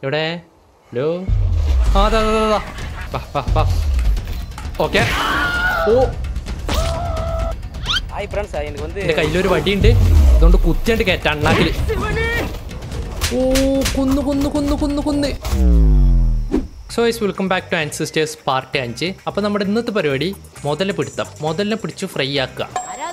എവിടെ ഹലോ ആ അതാ അതാ അതാ വാ വാ വാ ഓക്കെ ഓ ஹாய் ஃப்ரெண்ட்ஸ் எனக்கு வந்து എൻ്റെ കയ്യിലൊരു വടിയുണ്ട് അതുകൊണ്ട് കുത്തിയാണ്ട് കയറ്റ അണ്ണാക്കിൽ ഓ കുന്നു കുന്നു കുന്നു കുന്നു കുന്ന് so is welcome back to ancestors part അഞ്ച് അപ്പോൾ നമ്മുടെ ഇന്നത്തെ പരിപാടി മുതല പിടുത്തം മുതലിനെ പിടിച്ച് ഫ്രൈ ആക്കുക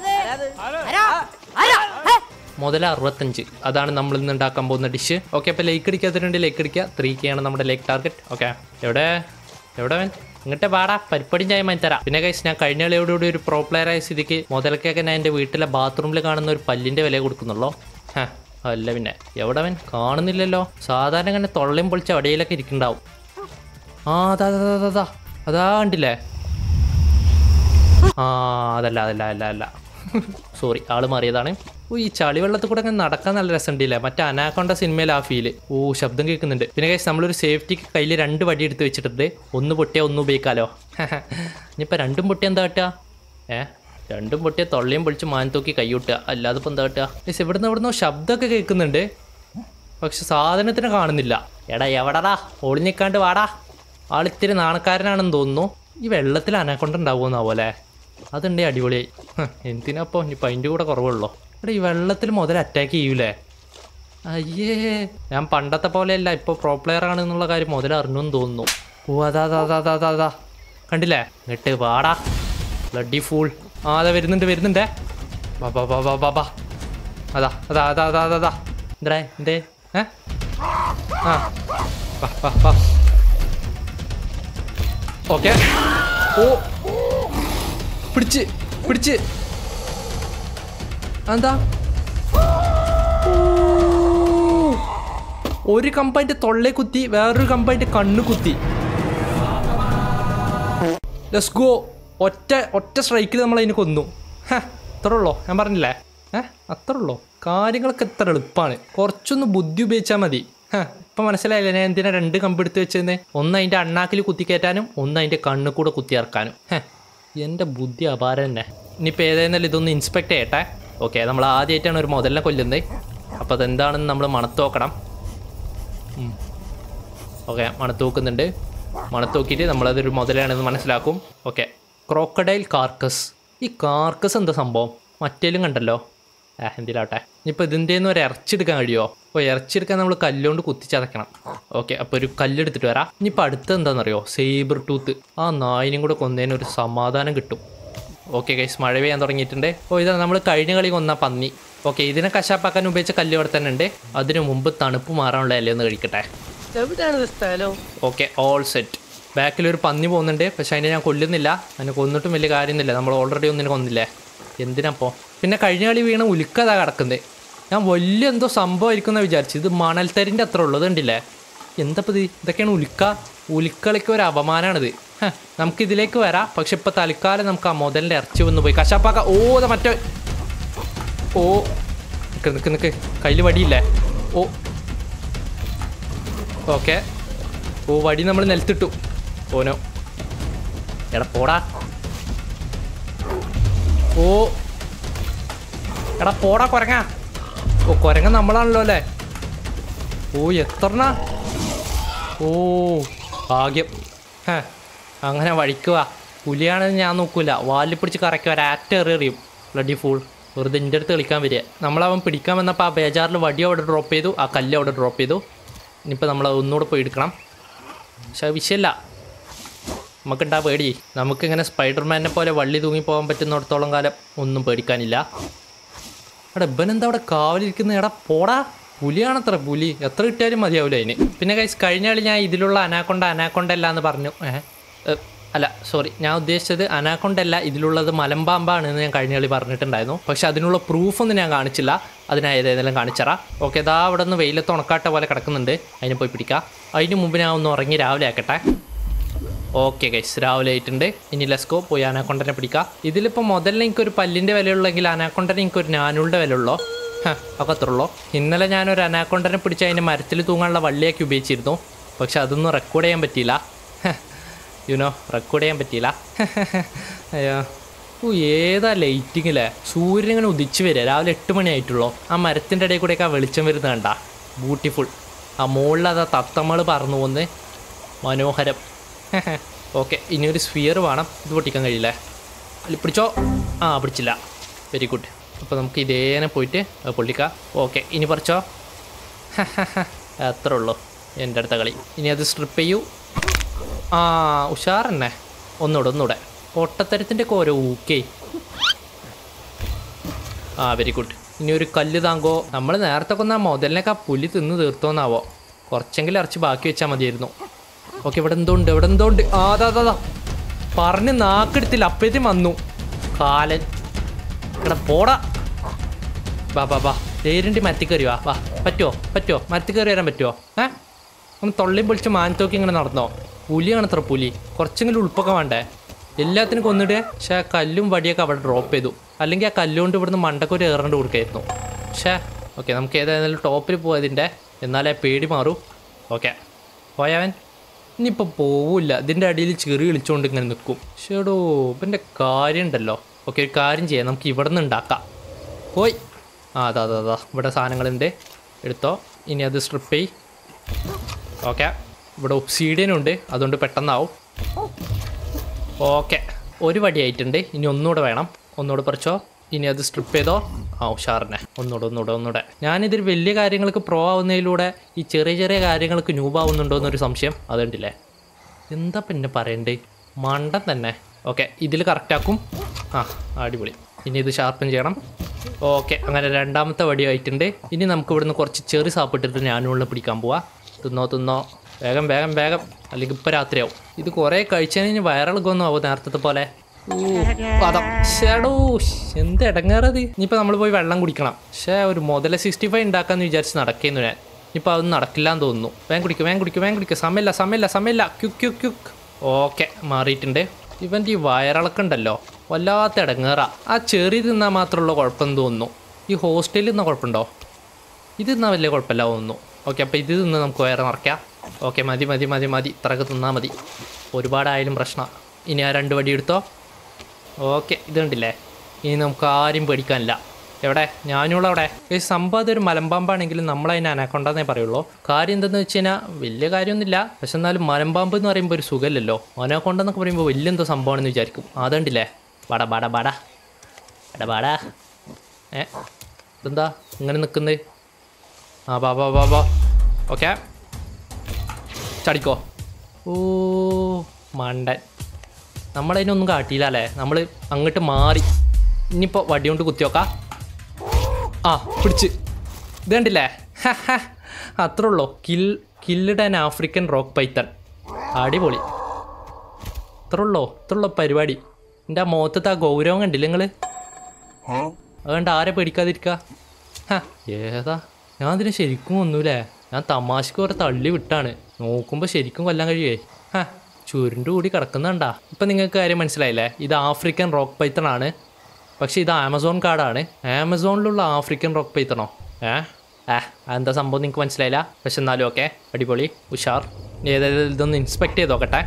മുതല അറുപത്തഞ്ച് അതാണ് നമ്മൾ ഇന്ന് ഉണ്ടാക്കാൻ പോകുന്ന ഡിഷ് ഓക്കെ അപ്പോൾ ലേക്ക് അടിക്കാത്തിട്ടുണ്ട് ലേക്ക് അടിക്കുക ത്രീ കെ ആണ് നമ്മുടെ ലേക്ക് ടാർഗറ്റ് ഓക്കെ എവിടെ എവിടെ വേൻ ഇങ്ങോട്ട് പാടാ പരിപ്പടി ചായ മാറ്റി തരാം പിന്നെ കൈസ് ഞാൻ കഴിഞ്ഞ കളിയോടുകൂടി ഒരു പ്രോ പ്ലെയർ ആയ സ്ഥിതിക്ക് മുതലക്കൊക്കെ ഞാൻ എൻ്റെ വീട്ടിലെ ബാത്റൂമിൽ കാണുന്ന ഒരു പല്ലിൻ്റെ വില കൊടുക്കുന്നുള്ളൂ ഹാ അല്ല പിന്നെ എവിടെ അവൻ കാണുന്നില്ലല്ലോ സാധാരണ ഇങ്ങനെ തൊള്ളയും പൊളിച്ച് അടിയിലൊക്കെ ഇരിക്കുന്നുണ്ടാവും ആ അതാ അതാ അതാ, അതാ അതാ കണ്ടില്ലേ ആ അതല്ല അതല്ല അല്ല അല്ല സോറി ആള് മാറിയതാണ് ഓ ഈ ചളി വെള്ളത്തിൽ കൂടെ അങ്ങനെ നടക്കാൻ നല്ല രസമുണ്ടല്ലേ മറ്റേ അനാക്കൊണ്ട സിനിമയിൽ ആ ഫീല് ഓ ശബ്ദം കേൾക്കുന്നുണ്ട് പിന്നെ കഴിച്ച് നമ്മളൊരു സേഫ്റ്റിക്ക് കയ്യിൽ രണ്ട് വടി എടുത്ത് വെച്ചിട്ടുണ്ട് ഒന്ന് പൊട്ടിയാൽ ഒന്ന് ഉപയോഗിക്കാലോ ഇനിയിപ്പോൾ രണ്ടും പൊട്ടിയാൽ എന്താ കാട്ടുക ഏ രണ്ടും പൊട്ടിയ തൊള്ളയും പൊളിച്ച് മാനത്തൂക്കി കൈവിട്ടുക അല്ലാതെ ഇപ്പം എന്താ കാട്ടുക മിസ് ഇവിടുന്ന് ഇവിടുന്ന് ശബ്ദമൊക്കെ കേൾക്കുന്നുണ്ട് പക്ഷെ സാധനത്തിന് കാണുന്നില്ല എടാ എവിടെടാ ഒളിഞ്ഞിക്കാണ്ട് വാടാ ആളിത്തിരി നാണക്കാരനാണെന്ന് തോന്നുന്നു ഈ വെള്ളത്തിൽ അനക്കൊണ്ടുണ്ടാവുമെന്നാ പോലെ അതുണ്ടേ അടിപൊളിയായി ഹ്, എന്തിനാപ്പോ ഇനിയിപ്പോൾ അതിൻ്റെ കൂടെ കുറവുള്ളൂ എടാ ഈ വെള്ളത്തിൽ മുതൽ അറ്റാക്ക് ചെയ്യൂലേ അയ്യേ ഞാൻ പണ്ടത്തെ പോലെയല്ല ഇപ്പോൾ പ്രോ പ്ലെയർ ആണെന്നുള്ള കാര്യം മുതൽ അറിഞ്ഞു എന്ന് തോന്നുന്നു ഓ അതാ അതാ അതാ അതാ അതാ അതാ കണ്ടില്ലേ ഇങ്ങട്ട് വാടാ ബ്ലഡി ഫൂൾ ആ അതാ വരുന്നുണ്ട് വരുന്നുണ്ടേ ബാ ബാ ബാ ബാ ബാ ബാ അതാ അതാ അതാ അതാ അതാ അതാ എന്തേ എന്തേ ഏ ആ വാ വാ വാ ഓക്കെ ഓ പിടിച്ച് പിടിച്ച് എന്താ ഒരു കമ്പായിട്ട് തൊള്ളേ കുത്തി വേറൊരു കമ്പായിട്ട് കണ്ണ് കുത്തി ലെസ് ഗോ ഒറ്റ ഒറ്റ സ്ട്രൈക്കിൽ നമ്മൾ അതിന് കൊന്നു ഹ അത്ര ഉള്ളോ ഞാൻ പറഞ്ഞില്ലേ ഏ അത്ര ഉള്ളോ കാര്യങ്ങളൊക്കെ എത്ര എളുപ്പമാണ് കുറച്ചൊന്ന് ബുദ്ധി ഉപയോഗിച്ചാൽ മതി ഹ ഇപ്പം മനസ്സിലായില്ലേ ഞാൻ എന്തിനാ രണ്ട് കമ്പ് എടുത്ത് വെച്ചെന്ന് ഒന്ന് അതിൻ്റെ അണ്ണാക്കിൽ കുത്തിക്കയറ്റാനും ഒന്ന് അതിൻ്റെ കണ്ണ് കൂടെ കുത്തിയിറക്കാനും ഹ എൻ്റെ ബുദ്ധി അപാരം തന്നെ ഇനിയിപ്പോൾ ഏതായിരുന്നാലും ഇതൊന്ന് ഇൻസ്പെക്ട് ചെയ്യട്ടെ ഓക്കെ നമ്മൾ ആദ്യമായിട്ടാണ് ഒരു മുതലിനെ കൊല്ലുന്നത് അപ്പോൾ അതെന്താണെന്ന് നമ്മൾ മണത്ത് നോക്കണം ഓക്കെ മണത്ത് നോക്കുന്നുണ്ട് മണത്ത് നോക്കിയിട്ട് നമ്മളതൊരു മുതലാണെന്ന് മനസ്സിലാക്കും ഓക്കെ ക്രോക്കഡൈൽ കാർക്കസ് ഈ കാർക്കസ് എന്താ സംഭവം മറ്റേലും കണ്ടല്ലോ ഏഹ് എന്തിലാട്ടെ ഇനിയിപ്പോൾ ഇതിൻ്റെ നിന്ന് ഒരു ഇറച്ചെടുക്കാൻ കഴിയുമോ അപ്പോൾ ഇറച്ചെടുക്കാൻ നമ്മൾ കല്ലുകൊണ്ട് കുത്തിച്ചതക്കണം ഓക്കെ അപ്പോൾ ഒരു കല്ലെടുത്തിട്ട് വരാം ഇനിയിപ്പോൾ അടുത്ത് എന്താണെന്നറിയോ സേബർ ടൂത്ത് ആ നായിനും കൂടെ കൊന്നതിന് ഒരു സമാധാനം കിട്ടും ഓക്കെ ഗൈസ് മഴ പെയ്യാൻ തുടങ്ങിയിട്ടുണ്ട് ഓ ഇതാ നമ്മൾ കഴിഞ്ഞ കളി കൊന്ന പന്നി ഓക്കെ ഇതിനെ കശാപ്പാക്കാൻ ഉപയോഗിച്ച കല്ല് ഇവിടെ തന്നെ ഉണ്ട് അതിനു മുമ്പ് തണുപ്പ് മാറാനുള്ള ഇലയൊന്ന് കഴിക്കട്ടെ എവിടെയാണ് സ്ഥലം ഓക്കെ ഓൾ സെറ്റ് ബാക്കിൽ ഒരു പന്നി പോകുന്നുണ്ട് പക്ഷെ അതിനെ ഞാൻ കൊല്ലുന്നില്ല അതിനെ കൊന്നിട്ടും വലിയ കാര്യമൊന്നുമില്ല നമ്മൾ ഓൾറെഡി ഒന്നിനെ കൊന്നില്ലേ എന്തിനപ്പോ പിന്നെ കഴിഞ്ഞ കളി വീണ ഉലുക്കതാ കിടക്കുന്നത് ഞാൻ വലിയ എന്തോ സംഭവമായിരിക്കും എന്ന് വിചാരിച്ചു ഇത് മണൽത്തരിൻ്റെ അത്ര ഉള്ളത് കണ്ടില്ലേ എന്തപ്പോൾ ഇത് ഇതൊക്കെയാണ് ഉലുക്ക ഉലുക്കളിക്ക് ഒരു അപമാനമാണിത് ഹ, നമുക്ക് ഇതിലേക്ക് വരാം പക്ഷെ ഇപ്പം തൽക്കാലം നമുക്ക് ആ മുതലിൻ്റെ ഇറച്ചി വന്ന് പോയി കശാപ്പാക്ക ഓ ദാ മറ്റേ ഓ നിക്ക് നിക്ക് നിക്ക് കയ്യിൽ വടിയില്ലേ ഓ ഓക്കെ ഓ വടി നമ്മൾ നിലത്തിട്ടു ഓനോ എടാ പോടാ ഓ എടാ പോടാ കുരങ്ങ ഓ കുരങ്ങ നമ്മളാണല്ലോ അല്ലേ ഓ എത്രണ്ണ ഓ ഭാഗ്യം ഹ, അങ്ങനെ വഴിക്കുക പുലിയാണെന്ന് ഞാൻ നോക്കൂല വാലിൽ പിടിച്ച് കറക്കി ഒരാറ്റ എറിയും ബ്ലഡി ഫൂൾ വെറുതെ എൻ്റെ അടുത്ത് കളിക്കാൻ വരിക നമ്മളവൻ പിടിക്കാൻ വന്നപ്പോൾ ആ ബേജാറിൽ വടി അവിടെ ഡ്രോപ്പ് ചെയ്തു ആ കല്ല് അവിടെ ഡ്രോപ്പ് ചെയ്തു ഇനിയിപ്പോൾ നമ്മൾ ഒന്നുകൂടെ പോയി എടുക്കണം പക്ഷെ അത് വിഷയമല്ല നമുക്കുണ്ടാ പേടി നമുക്കിങ്ങനെ സ്പൈഡർമാനെ പോലെ വള്ളി തൂങ്ങി പോകാൻ പറ്റുന്നിടത്തോളം കാലം ഒന്നും പേടിക്കാനില്ല എടാ ഇവനെന്താ അവിടെ കാവലിരിക്കുന്നത് എടാ പോടാ പുലിയാണത്ര പുലി എത്ര കിട്ടിയാലും മതിയാവില്ല അതിന് പിന്നെ കൈസ് കഴിഞ്ഞ കളി ഞാൻ ഇതിലുള്ള അനാക്കൊണ്ട അനാക്കൊണ്ട അല്ല എന്ന് പറഞ്ഞു ഏഹ് ഏ, അല്ല സോറി ഞാൻ ഉദ്ദേശിച്ചത് അനാക്കൊണ്ട അല്ല ഇതിലുള്ളത് മലമ്പാമ്പാണ് എന്ന് ഞാൻ കഴിഞ്ഞ കളി പറഞ്ഞിട്ടുണ്ടായിരുന്നു പക്ഷെ അതിനുള്ള പ്രൂഫൊന്നും ഞാൻ കാണിച്ചില്ല അതിനാ ഏതെങ്കിലും കാണിച്ചറ ഓക്കെ ഇതാ അവിടെ നിന്ന് വെയിലത്ത് ഉണക്കാട്ട പോലെ കിടക്കുന്നുണ്ട് അതിനെ പോയി പിടിക്കാം അതിന് മുമ്പ് ഞാൻ ഒന്ന് ഉറങ്ങി രാവിലെ ആക്കട്ടെ ഓക്കെ ഗൈസ് രാവിലെ ആയിട്ടുണ്ട് ഇനി ലെസ്കോ പോയി അനാക്കൊണ്ടനെ പിടിക്കാം ഇതിലിപ്പോൾ മുതലിന് എനിക്കൊരു പല്ലിൻ്റെ വിലയുള്ളെങ്കിൽ അനാക്കൊണ്ടനെ എനിക്കൊരു നാനൂളിൻ്റെ വിലയുള്ളൂ ഒക്കെ അത്ര ഉള്ളൂ ഇന്നലെ ഞാനൊരു അനാക്കൊണ്ടനെ പിടിച്ച് അതിൻ്റെ മരത്തിൽ തൂങ്ങാനുള്ള വള്ളിയാക്കി ഉപയോഗിച്ചിരുന്നു പക്ഷെ അതൊന്നും റെക്കോർഡ് ചെയ്യാൻ പറ്റിയില്ല യുനോ റെക്കോർഡ് ചെയ്യാൻ പറ്റിയില്ല അയ്യോ ഓ ഏതാ ലൈറ്റിങ്ങില്ലേ സൂര്യൻ ഇങ്ങനെ ഉദിച്ചു വരിക രാവിലെ എട്ട് മണി ആയിട്ടുള്ളൂ ആ മരത്തിൻ്റെ ഇടയിൽ കൂടെയൊക്കെ ആ വെളിച്ചം വരുന്നത് കണ്ട ബ്യൂട്ടിഫുൾ ആ മുകളിൽ അതാ തത്തമ്മൾ പറന്നു പോന്ന് മനോഹരം ഓക്കെ ഇനി ഒരു സ്ഫിയർ വേണം ഇത് പൊട്ടിക്കാൻ കഴിയില്ലേ അല്ല പിടിച്ചോ ആ പിടിച്ചില്ല വെരി ഗുഡ് അപ്പോൾ നമുക്ക് ഇതേനെ പോയിട്ട് അത് പൊള്ളിക്കാം ഓക്കെ ഇനി പറിച്ചോ അത്രേ ഉള്ളൂ എൻ്റെ അടുത്ത കളി ഇനി അത് സ്ട്രിപ്പ് ചെയ്യൂ ആ ഉഷാറന്നെ ഒന്നുകൂടെ ഒന്നുകൂടെ പൊട്ടത്തരത്തിൻ്റെ ഒക്കെ ഓരോ ഊക്കേ ആ വെരി ഗുഡ് ഇനി ഒരു കല്ല് താങ്കോ നമ്മൾ നേരത്തെ കൊന്ന മുതലിനൊക്കെ ആ പുലി തിന്ന് തീർത്തോന്നാവോ കുറച്ചെങ്കിലും ഇറച്ചി ബാക്കി വെച്ചാൽ മതിയായിരുന്നു ഓക്കെ ഇവിടെ എന്തോ ഉണ്ട് ഇവിടെ എന്തോ ഉണ്ട് ആ അതാ അതാ, അതാ പറഞ്ഞ് നാക്കെടുത്തില്ല അപ്പോഴത്തേക്കും വന്നു കാലൻ ഇവിടെ പോടാ വാ വാ വാ പേരിൻ്റെ മരത്തിൽ കയറി വാ വാ പറ്റുമോ പറ്റുമോ മരത്തിൽ കയറി വരാൻ പറ്റുമോ ഏ ഒന്ന് തൊള്ളിയും പൊളിച്ച് മാനത്തോക്കി ഇങ്ങനെ നടന്നോ പുലിയാണ് അത്ര പുലി കുറച്ചെങ്കിലും ഉൾപ്പൊക്കെ വേണ്ടേ എല്ലാത്തിനും കൊന്നിട്ട് പക്ഷേ ആ കല്ലും വടിയൊക്കെ അവിടെ ഡ്രോപ്പ് ചെയ്തു അല്ലെങ്കിൽ ആ കല്ലുകൊണ്ട് ഇവിടുന്ന് മണ്ടക്ക് ഒരു ഏറണ്ട് കൊടുക്കായിരുന്നു പക്ഷേ ഓക്കെ നമുക്ക് ഏതായാലും ടോപ്പിൽ പോയതിൻ്റെ എന്നാലേ പേടി മാറൂ ഓക്കെ പോയവൻ ഇനിയിപ്പോൾ പോവില്ല ഇതിൻ്റെ അടിയിൽ ചെറി വിളിച്ചുകൊണ്ട് ഇങ്ങനെ നിൽക്കും ഷേടോ ഇവൻ്റെ കാര്യം ഉണ്ടല്ലോ ഓക്കെ ഒരു കാര്യം ചെയ്യാം നമുക്ക് ഇവിടെ നിന്ന് ഉണ്ടാക്കാം പോയി ആ അതാ അതാ അതാ ഇവിടെ സാധനങ്ങളുണ്ട് എടുത്തോ ഇനി അത് സ്ട്രിപ്പ് ചെയ് ഓക്കെ ഇവിടെ ഒബ്സീഡിയനും ഉണ്ട് അതുകൊണ്ട് പെട്ടെന്നാവും ഓക്കെ ഒരു വടിയായിട്ടുണ്ട് ഇനി ഒന്നുകൂടെ വേണം ഒന്നുകൂടെ പറിച്ചോ ഇനി അത് സ്ട്രിപ്പ് ചെയ്തോ ആ ഉഷാറിനെ ഒന്നുകൂടെ ഒന്നുകൂടെ ഒന്നുകൂടെ ഞാനിതിൽ വലിയ കാര്യങ്ങൾക്ക് പ്രോ ആവുന്നതിലൂടെ ഈ ചെറിയ ചെറിയ കാര്യങ്ങൾക്ക് ന്യൂബാവുന്നുണ്ടോ എന്നൊരു സംശയം അതുണ്ടല്ലേ എന്താ പിന്നെ പറയണ്ടേ മണ്ടൻ തന്നെ ഓക്കെ ഇതിൽ കറക്റ്റാക്കും ആ അടിപൊളി ഇനി ഇത് ഷാർപ്പൻ ചെയ്യണം ഓക്കെ അങ്ങനെ രണ്ടാമത്തെ വടിയായിട്ടുണ്ട് ഇനി നമുക്ക് ഇവിടുന്ന് കുറച്ച് ചെറി സാപ്പിട്ടിട്ട് ഞാനുള്ള പിടിക്കാൻ പോവാ തിന്നോ തിന്നോ വേഗം വേഗം വേഗം അല്ലെങ്കിൽ ഇപ്പോൾ രാത്രിയാവും ഇത് കുറേ കഴിച്ചതിന് വയറിളകൊന്നും ആവും നേരത്തെ പോലെ ഊ, പദം ഷേടോ എന്ത് ഇടങ്ങേറത് ഇനിയിപ്പോൾ നമ്മൾ പോയി വെള്ളം കുടിക്കണം പക്ഷേ ഒരു മുതല സിക്സ്റ്റി ഫൈവ് ഉണ്ടാക്കാമെന്ന് വിചാരിച്ച് നടക്കുന്നു ഞാൻ ഇനിയിപ്പോൾ അതൊന്നും നടക്കില്ല എന്ന് തോന്നുന്നു വേഗം കുടിക്കും വേഗം കുടിക്കും വേഗം കുടിക്കും സമയമില്ല സമയമില്ല സമയമില്ല ക്യുക്ക് ക്യുക്ക് ക്യുക്ക് ഓക്കെ മാറിയിട്ടുണ്ട് ഇവൻ്റെ ഈ വയറിളക്കുണ്ടല്ലോ വല്ലാത്ത ഇടങ്ങേറാ ആ ചെറി തിന്നാൽ മാത്രമുള്ള കുഴപ്പം തോന്നുന്നു ഈ ഹോസ്റ്റലിൽ നിന്ന കുഴപ്പമുണ്ടോ ഇത് തിന്നാൽ വലിയ കുഴപ്പമില്ല തോന്നുന്നു ഓക്കെ അപ്പോൾ ഇത് തിന്ന് നമുക്ക് വയറ് നിറയ്ക്കാം ഓക്കെ മതി മതി മതി മതി ഇത്രയൊക്കെ തിന്നാൽ മതി ഒരുപാടായാലും പ്രശ്നമാണ് ഇനി ആ രണ്ട് വടി എടുത്തോ ഓക്കെ ഇത് കണ്ടില്ലേ ഇനി നമുക്ക് ആരും പേടിക്കാനില്ല എവിടെ ഞാനുള്ള അവിടെ ഈ സംഭവം അതൊരു മലമ്പാമ്പാണെങ്കിലും നമ്മളതിനെ അനക്കൊണ്ടെന്നേ പറയുള്ളൂ കാര്യം എന്തെന്ന് വെച്ച് കഴിഞ്ഞാൽ വലിയ കാര്യമൊന്നുമില്ല പക്ഷെ എന്നാലും മലമ്പാമ്പ് എന്ന് പറയുമ്പോൾ ഒരു സുഖമില്ലല്ലോ അനക്കൊണ്ടെന്നൊക്കെ പറയുമ്പോൾ വലിയ എന്തോ സംഭവമാണെന്ന് വിചാരിക്കും അതുകൊണ്ടില്ലേ ബട ബട ബട ബട ബട ഏ ഇതെന്താ ഇങ്ങനെ നിൽക്കുന്നത് ആ ബാ ബാ ബാ ബാ ഓക്കെ ചടിക്കോ ഓ മണ്ടൻ നമ്മളതിനൊന്നും കാട്ടിയില്ല അല്ലേ നമ്മൾ അങ്ങോട്ട് മാറി ഇനിയിപ്പോൾ വടി കൊണ്ട് കുത്തിയോക്കാം ആ പിടിച്ച് ഇത് കണ്ടില്ലേ അത്രേ ഉള്ളൂ kill killed an African rock python അടിപൊളി ഇത്രേ ഉള്ളൂ ഇത്രേ ഉള്ളൂ പരിപാടി എൻ്റെ ആ മുഖത്തത്തെ ആ ഗൗരവം കണ്ടില്ല നിങ്ങൾ അതുകൊണ്ട് ആരെ പേടിക്കാതിരിക്കുക ഹ, ഏതാ ഞാൻ അതിനെ ശരിക്കും ഒന്നുമില്ലേ ഞാൻ തമാശക്ക് കുറെ തള്ളി വിട്ടാണ് നോക്കുമ്പോൾ ശരിക്കും കൊല്ലാൻ കഴിയേ ഹാ ചുരുണ്ട് കൂടി കിടക്കുന്നുണ്ടാ ഇപ്പം നിങ്ങൾക്ക് കാര്യം മനസ്സിലായില്ലേ ഇത് ആഫ്രിക്കൻ റോക്ക് പൈത്തൺ ആണ് പക്ഷേ ഇത് ആമസോൺ കാർഡാണ് ആമസോണിലുള്ള ആഫ്രിക്കൻ റോക്ക് പൈത്തണോ ഏ ഏ അതെന്താ സംഭവം നിങ്ങൾക്ക് മനസ്സിലായില്ല പക്ഷെ എന്നാലും ഓക്കെ അടിപൊളി ഉഷാർ ഇനി ഏതായാലും ഇതൊന്ന് ഇൻസ്പെക്ട് ചെയ്ത് നോക്കട്ടെ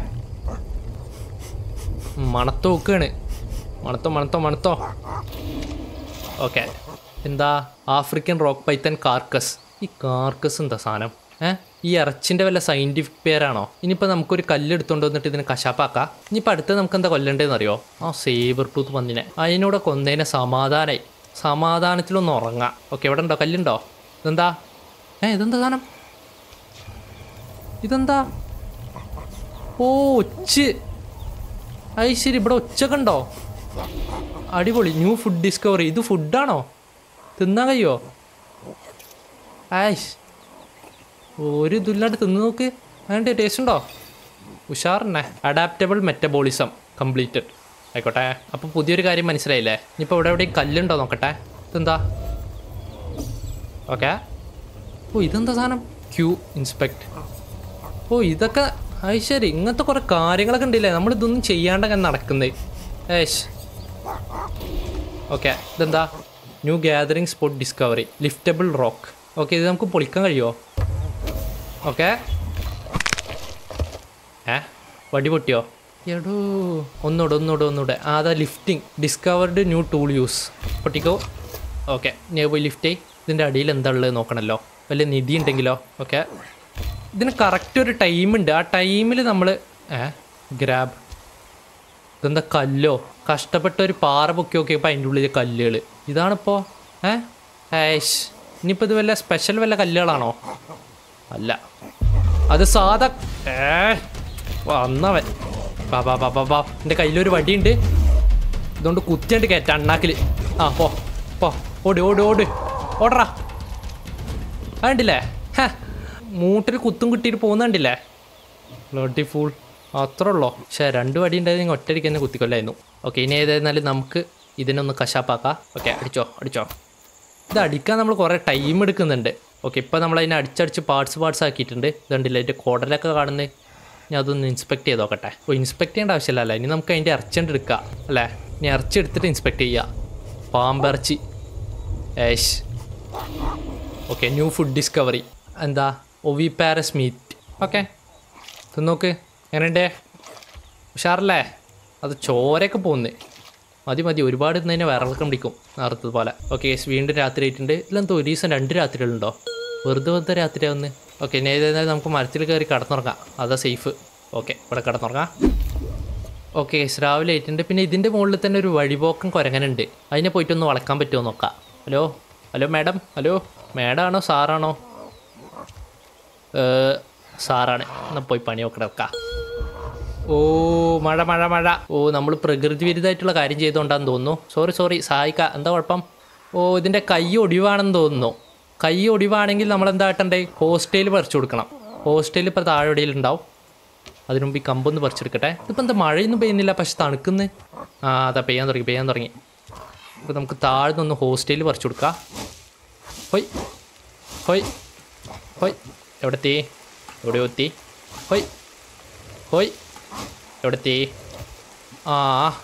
മണത്തോ നോക്കുകയാണ് മണത്തോ മണത്തോ മണത്തോ ഓക്കെ എന്താ ആഫ്രിക്കൻ റോക്ക് പൈത്തൻ കാർക്കസ് ഈ കാർക്കസ് എന്താ സാധനം ഏ ഈ ഇറച്ചിൻ്റെ വല്ല സയൻറ്റിഫിക് പേരാണോ ഇനിയിപ്പോൾ നമുക്കൊരു കല്ല് എടുത്തുകൊണ്ട് വന്നിട്ട് ഇതിനെ കശാപ്പാക്കാം ഇനിയിപ്പോൾ അടുത്ത് നമുക്ക് എന്താ കൊല്ലണ്ടേന്ന് അറിയോ ആ സേബർ ടൂത്ത് പന്നിനെ അതിനൂടെ കൊന്നതിനെ സമാധാനമായി സമാധാനത്തിലൊന്ന് ഉറങ്ങാം ഓക്കെ എവിടെ ഉണ്ടോ കല്ലുണ്ടോ ഇതെന്താ ഏ ഇതെന്താ സാധനം ഇതെന്താ ഓ ഒച്ച് അത് ശരി ഇവിടെ ഒച്ചൊക്കെ ഉണ്ടോ അടിപൊളി ന്യൂ ഫുഡ് ഡിസ്കവറി ഇത് ഫുഡാണോ തിന്നാൻ കഴിയോ ആയിഷ് ഒരു ഇതില്ലാണ്ട് തിന്ന് നോക്ക് അതിൻ്റെ ടേസ്റ്റ് ഉണ്ടോ ഉഷാറിനെ അഡാപ്റ്റബിൾ മെറ്റബോളിസം കംപ്ലീറ്റഡ് ആയിക്കോട്ടെ അപ്പോൾ പുതിയൊരു കാര്യം മനസ്സിലായില്ലേ ഇനിയിപ്പോൾ ഇവിടെ എവിടെയും കല്ലുണ്ടോ നോക്കട്ടെ ഇതെന്താ ഓക്കെ ഓ ഇതെന്താ സാധനം ക്യൂ ഇൻസ്പെക്ട് ഓ ഇതൊക്കെ അത് ശരി ഇങ്ങനത്തെ കുറേ കാര്യങ്ങളൊക്കെ ഉണ്ടല്ലേ നമ്മൾ ഇതൊന്നും ചെയ്യാണ്ടൊക്കെ നടക്കുന്നത് ഏഷ് ഓക്കെ ഇതെന്താ new gathering spot discovery liftable rock okay ഇത് നമുക്ക് പൊളിക്കാൻ കഴിയുമോ ഓക്കെ ഏ വടി പൊട്ടിയോ എടോ ഒന്നൂടെ ഒന്നൂടെ ഒന്നൂടെ ആ അതാ lifting discovered new tool use പൊട്ടിക്കോ ഓക്കെ ഞാൻ പോയി ലിഫ്റ്റ് ചെയ് ഇതിൻ്റെ അടിയിൽ എന്താ ഉള്ളത് നോക്കണമല്ലോ വല്ല നിധി ഉണ്ടെങ്കിലോ ഓക്കെ ഇതിന് കറക്റ്റ് ഒരു ടൈമുണ്ട് ആ ടൈമിൽ നമ്മൾ ഏ ഗ്രാബ് ഇതെന്താ കല്ലോ കഷ്ടപ്പെട്ട ഒരു പാറ പൊക്കി നോക്കിയപ്പോൾ അതിൻ്റെ ഉള്ളിൽ കല്ലുകൾ ഇതാണിപ്പോൾ ഏ ഏഷ് ഇനിയിപ്പോൾ ഇത് വല്ല സ്പെഷ്യൽ വല്ല കല്ലുകളാണോ അല്ല അത് സാധാ ഏ വന്നവൻ ബാ ബാ ബാ ബാ ബാ എൻ്റെ കയ്യിലൊരു വടിയുണ്ട് ഇതുകൊണ്ട് കുത്തിയാണ്ട് കയറ്റ അണ്ണാക്കിൽ ആ പോ പോ ഓടി ഓടി ഓടി ഓടറാ കണ്ടില്ലേ ഹ മൂട്ടിൽ കുത്തും കിട്ടിയിട്ട് പോകുന്നുണ്ടില്ലേ ബ്ലഡി ഫുൾ അത്രേ ഉള്ളോ പക്ഷേ രണ്ട് വടി ഉണ്ടായിരുന്നെങ്കിൽ ഒറ്റയ്ക്ക് തന്നെ കുത്തിക്കൊല്ലായിരുന്നു ഓക്കെ ഇനി ഏതായിരുന്നാലും നമുക്ക് ഇതിനൊന്ന് കശാപ്പാക്കാം ഓക്കെ അടിച്ചോ അടിച്ചോ ഇത് അടിക്കാൻ നമ്മൾ കുറേ ടൈം എടുക്കുന്നുണ്ട് ഓക്കെ ഇപ്പോൾ നമ്മൾ അതിനെ അടിച്ചടിച്ച് പാർട്സ് പാർട്സ് ആക്കിയിട്ടുണ്ട് ഇതുണ്ടല്ലേ അതിൻ്റെ കുടലൊക്കെ കാണുന്നത് ഞാൻ അതൊന്ന് ഇൻസ്പെക്ട് ചെയ്ത് നോക്കട്ടെ ഓ ഇൻസ്പെക്ട് ചെയ്യേണ്ട ആവശ്യമില്ലല്ലോ ഇനി നമുക്ക് അതിൻ്റെ ഇറച്ചിണ്ട് എടുക്കാം അല്ലേ ഇനി ഇറച്ചി എടുത്തിട്ട് ഇൻസ്പെക്ട് ചെയ്യുക പാമ്പിറച്ചി ഏഷ് ഓക്കെ ന്യൂ ഫുഡ് ഡിസ്കവറി എന്താ ഒവി പാരസ് മീറ്റ് ഓക്കെ തിന്നോക്ക് എങ്ങനെയുണ്ടേ ഉഷാറല്ലേ അത് ചോരയൊക്കെ പോകുന്നേ മതി മതി ഒരുപാട് ഇന്നതിനെ വിറക്കം പിടിക്കും നേരത്തത് പോലെ ഓക്കെ വീണ്ടും രാത്രി ആയിട്ടുണ്ട് ഇതിലെന്തോ ഒരു ദിവസം രണ്ട് രാത്രികളുണ്ടോ വെറുതെ വെറുതെ രാത്രി ആവുന്നു ഓക്കെ ഇനി ഏതായാലും നമുക്ക് മരത്തിൽ കയറി കിടന്നുറങ്ങാം അതാ സേഫ് ഓക്കെ ഇവിടെ കിടന്നുറങ്ങാം ഓക്കെ രാവിലെ ആയിട്ടുണ്ട് പിന്നെ ഇതിൻ്റെ മുകളിൽ തന്നെ ഒരു വഴിപോക്കം കുരങ്ങനുണ്ട് അതിനെ പോയിട്ടൊന്ന് വളക്കാൻ പറ്റുമോ നോക്കാം hello hello madam hello madam ആണോ സാറാണോ ഏഹ്, സാറാണ് എന്നാൽ പോയി പണി നോക്കിടക്കാം ഓ മഴ മഴ മഴ ഓ നമ്മൾ പ്രകൃതി വിരുദ്ധമായിട്ടുള്ള കാര്യം ചെയ്തുകൊണ്ടാന്ന് തോന്നുന്നു സോറി സോറി സഹായിക്ക എന്താ കുഴപ്പം ഓ ഇതിൻ്റെ കൈ ഒടിവാണെന്ന് തോന്നുന്നു കൈ ഒടിവാണെങ്കിൽ നമ്മൾ എന്താ കാട്ടണ്ടേ ഹോസ്റ്റലിൽ പറിച്ചു കൊടുക്കണം ഹോസ്റ്റലിൽ ഇപ്പോൾ താഴെ എവിടെയെങ്കിലും അതിനു മുമ്പ് ഈ കമ്പൊന്ന് പറിച്ചെടുക്കട്ടെ ഇതിപ്പോൾ എന്താ മഴയൊന്നും പെയ്യുന്നില്ല പക്ഷെ തണുക്കുന്നു ആ അതാ പെയ്യാൻ തുടങ്ങി പെയ്യാൻ തുടങ്ങി ഇപ്പോൾ നമുക്ക് താഴെ നിന്ന് ഹോസ്റ്റലിൽ പറിച്ചു കൊടുക്കാം ഹൊയ് ഹൊയ് ഹൊയ് എവിടെ എത്തി എവിടെയോ എത്തി ഹൊയ് ഹോയ് എവിടെ എത്തി ആ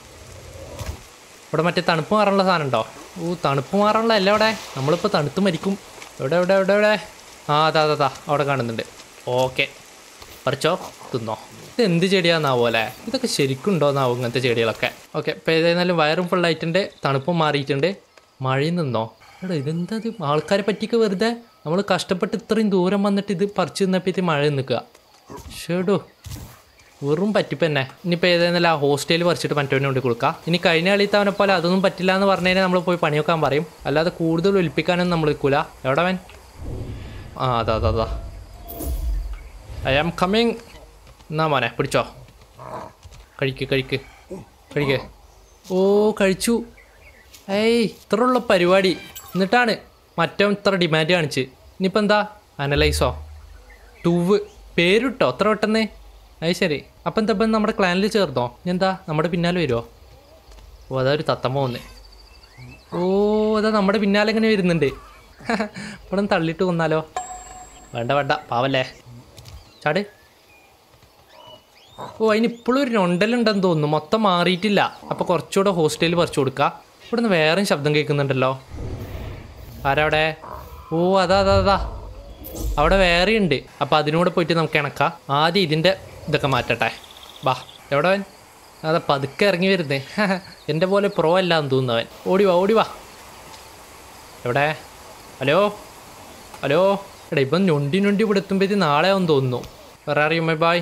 ഇവിടെ മറ്റേ തണുപ്പ് മാറാനുള്ള സാധനം ഉണ്ടോ ഓ തണുപ്പ് മാറാനുള്ള അല്ല അവിടെ നമ്മളിപ്പോൾ തണുത്ത് മരിക്കും എവിടെ എവിടെ എവിടെ എവിടെ ആ അതാ അതാ അതാ അവിടെ കാണുന്നുണ്ട് ഓക്കെ പറിച്ചോ തിന്നോ ഇത് എന്ത് ചെടിയാന്നാവോ അല്ലേ ഇതൊക്കെ ശരിക്കും ഉണ്ടോന്നാവും ഇങ്ങനത്തെ ചെടികളൊക്കെ ഓക്കെ ഇപ്പോൾ ഏതായിരുന്നാലും വയറും ഫുള്ളായിട്ടുണ്ട് തണുപ്പും മാറിയിട്ടുണ്ട് മഴയും നിന്നോ എടാ ഇതെന്താ ഇത് ആൾക്കാരെ പറ്റിയൊക്കെ വെറുതെ നമ്മൾ കഷ്ടപ്പെട്ട് ഇത്രയും ദൂരം വന്നിട്ട് ഇത് പറിച്ചു നിന്നപ്പോഴത്തെ മഴ നിൽക്കുക ഷേടോ വെറും പറ്റിപ്പ് തന്നെ ഇനിയിപ്പോൾ ഏതായിരുന്നാലും ആ ഹോസ്റ്റലിൽ പറിച്ചിട്ട് മറ്റവനെ കൊണ്ട് കൊടുക്കാം ഇനി കഴിഞ്ഞ കളിത്തെ അവനെ പോലെ അതൊന്നും പറ്റില്ല എന്ന് പറഞ്ഞു കഴിഞ്ഞാൽ നമ്മൾ പോയി പണിയൊക്കാൻ പറയും അല്ലാതെ കൂടുതൽ ഒലിപ്പിക്കാനൊന്നും നമ്മൾ നിൽക്കൂല എവിടെ അവൻ ആ അതാ അതാ അതാ ഐ ആം കമ്മിങ് എന്നാ മോനെ പിടിച്ചോ കഴിക്ക് കഴിക്ക് കഴിക്ക് ഓ കഴിച്ചു ഏയ് ഇത്ര ഉള്ള പരിപാടി എന്നിട്ടാണ് മറ്റവൻ ഇത്ര ഡിമാൻഡ് കാണിച്ച് ഇനിയിപ്പോൾ എന്താ അനലൈസോ ടൂവ് പേരിട്ടോ അത്ര പെട്ടെന്ന് അത് ശരി അപ്പം എന്താ ഇപ്പം നമ്മുടെ ക്ലാനിൽ ചേർന്നോ ഇനി എന്താ നമ്മുടെ പിന്നാലെ വരുമോ ഓ അതാ ഒരു തത്തമ്മ വന്ന് ഓ അതാ നമ്മുടെ പിന്നാലെ ഇങ്ങനെ വരുന്നുണ്ട് ഇവിടെ ഒന്ന് തള്ളിയിട്ട് കൊന്നാലോ വേണ്ട വേണ്ട പാവല്ലേ ചാട് ഓ അതിന് ഇപ്പോഴും ഒരു നൊണ്ടലുണ്ടെന്ന് തോന്നുന്നു മൊത്തം മാറിയിട്ടില്ല അപ്പോൾ കുറച്ചുകൂടെ ഹോസ്റ്റലിൽ പറിച്ചു കൊടുക്കുക ഇവിടെ നിന്ന് വേറെയും ശബ്ദം കേൾക്കുന്നുണ്ടല്ലോ ആരാ അവിടെ ഓ അതാ അതാ അതാ അവിടെ വേറെ ഉണ്ട് അപ്പോൾ അതിനൂടെ പോയിട്ട് നമുക്ക് ഇണക്കാം ആദ്യം ഇതിൻ്റെ ഇതൊക്കെ മാറ്റട്ടെ വാ എവിടെ അവൻ അതാ പതുക്കെ ഇറങ്ങി വരുന്നേ എൻ്റെ പോലെ പ്രോ അല്ല എന്ന് തോന്നുന്നു അവൻ ഓടി വാ ഓടി വാ എവിടെ ഹലോ ഹലോ എടാ ഇപ്പം ഞൊണ്ടി ഞൊണ്ടി ഇവിടെ എത്തുമ്പോഴത്തേക്ക് നാളെ ആവും തോന്നുന്നു വേറെ അറിയുമേ ബായ്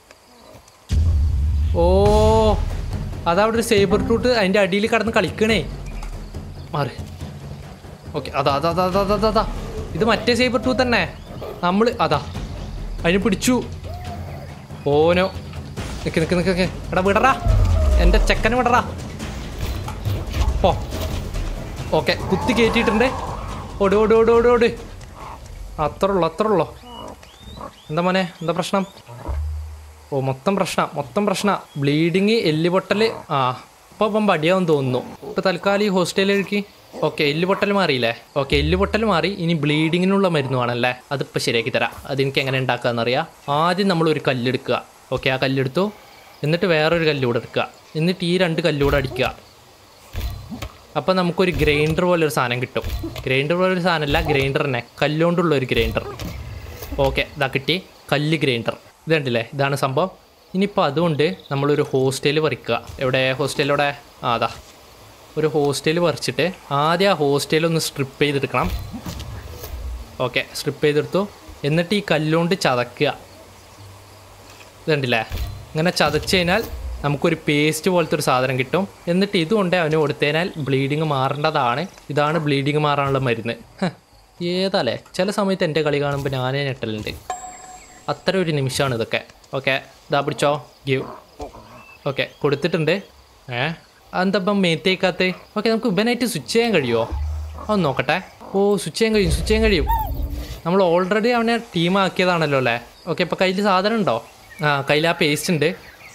ഓ അതവിടെ ഒരു സേബർ ടൂട്ട് അതിൻ്റെ അടിയിൽ കിടന്ന് കളിക്കണേ മാറി ഓക്കെ അതാ അതാ അതാ അതാ അതാ അതാ ഇത് മറ്റേ സേബർ ടൂത്ത് തന്നെ നമ്മൾ അതാ അതിന് പിടിച്ചു ഓനോ നിക്ക് നിക്ക് നിക്ക് നിക്ക് എടാ വിടറാ എൻ്റെ ചെക്കന് വിടറാ പോ ഓക്കെ കുത്തി കയറ്റിയിട്ടുണ്ട് ഓട് ഓട് ഓട് ഓട് ഓട് അത്ര ഉള്ളു അത്ര ഉള്ളു എന്താ മോനെ എന്താ പ്രശ്നം ഓ മൊത്തം പ്രശ്ന മൊത്തം പ്രശ്ന ബ്ലീഡിങ് എല്ല് പൊട്ടൽ ആ ഇപ്പോൾ ഇപ്പം പടിയാവും തോന്നുന്നു ഇപ്പോൾ തൽക്കാലം ഈ ഹോസ്റ്റലിലേക്ക് ഓക്കെ എല്ല് പൊട്ടൽ മാറിയില്ലേ ഓക്കെ എല്ല് പൊട്ടൽ മാറി ഇനി ബ്ലീഡിങ്ങിനുള്ള മരുന്ന് വേണമല്ലേ അതിപ്പോൾ ശരിയാക്കി തരാം അതെനിക്ക് എങ്ങനെ ഉണ്ടാക്കാമെന്നറിയാം ആദ്യം നമ്മൾ ഒരു കല്ലെടുക്കുക ഓക്കെ ആ കല്ലെടുത്തു എന്നിട്ട് വേറൊരു കല്ലൂടെ എടുക്കുക എന്നിട്ട് ഈ രണ്ട് കല്ലൂടെ അടിക്കുക അപ്പോൾ നമുക്കൊരു ഗ്രൈൻഡർ പോലെ ഒരു സാധനം കിട്ടും ഗ്രൈൻഡർ പോലെ ഒരു സാധനമല്ല ഗ്രൈൻഡർ തന്നെ കല്ലുകൊണ്ടുള്ള ഒരു ഗ്രൈൻഡർ ഓക്കെ ഇതാ കിട്ടി കല്ല് ഗ്രൈൻഡർ ഇത് കണ്ടില്ലേ ഇതാണ് സംഭവം ഇനിയിപ്പോൾ അതുകൊണ്ട് നമ്മളൊരു ഹോസ്റ്റലിൽ പറിക്കുക എവിടെ ഹോസ്റ്റലിലൂടെ ആ അതാ ഒരു ഹോസ്റ്റലിൽ പറിച്ചിട്ട് ആദ്യം ആ ഹോസ്റ്റലിൽ ഒന്ന് സ്ട്രിപ്പ് ചെയ്തെടുക്കണം ഓക്കെ സ്ട്രിപ്പ് ചെയ്തെടുത്തു എന്നിട്ട് ഈ കല്ലുകൊണ്ട് ചതക്കുക ഇതുണ്ടല്ലേ ഇങ്ങനെ ചതച്ച് കഴിഞ്ഞാൽ നമുക്കൊരു പേസ്റ്റ് പോലത്തെ ഒരു സാധനം കിട്ടും എന്നിട്ട് ഇതുകൊണ്ട് അവന് കൊടുത്തു കഴിഞ്ഞാൽ ബ്ലീഡിങ് മാറേണ്ടതാണ് ഇതാണ് ബ്ലീഡിങ് മാറാനുള്ള മരുന്ന് ഹ്, ഏതാലേ ചില സമയത്ത് എൻ്റെ കളി കാണുമ്പോൾ ഞാനേ ഞെട്ടലുണ്ട് അത്ര ഒരു നിമിഷമാണ് ഇതൊക്കെ ഓക്കെ ഇതാ പിടിച്ചോ ഗീവ് ഓക്കെ കൊടുത്തിട്ടുണ്ട് ഏ അതെന്താ ഇപ്പം മേത്തേക്കാത്ത ഓക്കെ നമുക്ക് ഇവനായിട്ട് സ്വിച്ച് ചെയ്യാൻ കഴിയുമോ അതൊന്ന് നോക്കട്ടെ ഓ സ്വിച്ച് ചെയ്യാൻ കഴിയും സ്വിച്ച് ചെയ്യാൻ കഴിയും നമ്മൾ ഓൾറെഡി അവനെ ടീമാക്കിയതാണല്ലോ അല്ലേ ഓക്കെ ഇപ്പോൾ കയ്യിൽ സാധനം ഉണ്ടോ ആ കയ്യിൽ ആ പേസ്റ്റ് ഉണ്ട്